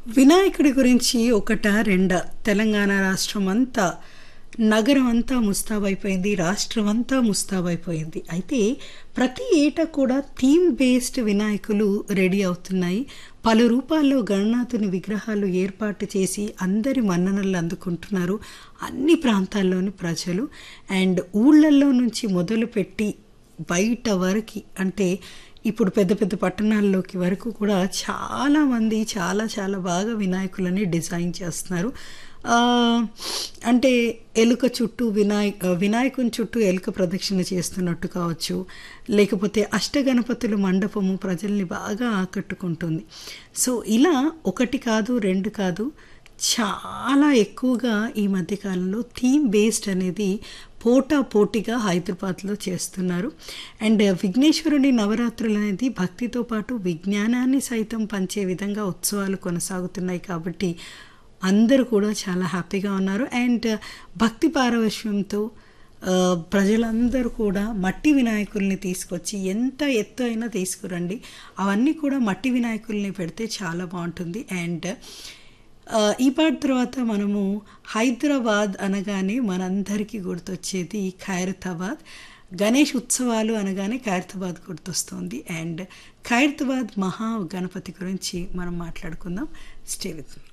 వినాయకుడి గురించి ఒకట రెండ తెలంగాణ రాష్ట్రం అంతా నగరం అంతా ముస్తాబైపోయింది రాష్ట్రం అంతా ముస్తాబైపోయింది అయితే ప్రతి ఏటా కూడా థీమ్ బేస్డ్ వినాయకులు రెడీ అవుతున్నాయి పలు రూపాల్లో గణనాథుని విగ్రహాలు ఏర్పాటు చేసి అందరి మన్ననలు అందుకుంటున్నారు అన్ని ప్రాంతాల్లోని ప్రజలు అండ్ ఊళ్ళల్లో నుంచి మొదలుపెట్టి బయట వరకు అంటే ఇప్పుడు పెద్ద పెద్ద పట్టణాల్లోకి వరకు కూడా చాలామంది చాలా చాలా బాగా వినాయకులని డిజైన్ చేస్తున్నారు ఆ, అంటే ఎలుక చుట్టూ వినాయక వినాయకుని చుట్టూ ఎలుక ప్రదక్షిణ చేస్తున్నట్టు కావచ్చు లేకపోతే అష్టగణపతుల మండపము ప్రజల్ని బాగా ఆకట్టుకుంటుంది సో ఇలా ఒకటి కాదు రెండు కాదు చాలా ఎక్కువగా ఈ మధ్యకాలంలో థీమ్ బేస్డ్ అనేది పోటా పోటీగా హైదరాబాద్లో చేస్తున్నారు అండ్ విఘ్నేశ్వరుని నవరాత్రులు అనేది భక్తితో పాటు విజ్ఞానాన్ని సైతం పంచే విధంగా ఉత్సవాలు కొనసాగుతున్నాయి కాబట్టి అందరూ కూడా చాలా హ్యాపీగా ఉన్నారు అండ్ భక్తి పారవశ్యంతో ఆ, ప్రజలందరూ కూడా మట్టి వినాయకుల్ని తీసుకొచ్చి ఎంత ఎత్తు అయినా తీసుకురండి అవన్నీ కూడా మట్టి వినాయకుల్ని పెడితే చాలా బాగుంటుంది అండ్ ఆ, ఈ పాట తర్వాత మనము హైదరాబాద్ అనగానే మనందరికీ గుర్తొచ్చేది ఖైరతాబాద్ గణేష్ ఉత్సవాలు అనగానే ఖైరతాబాద్ గుర్తొస్తుంది అండ్ ఖైరతాబాద్ మహా గణపతి గురించి మనం మాట్లాడుకుందాం స్టే విత్ మీ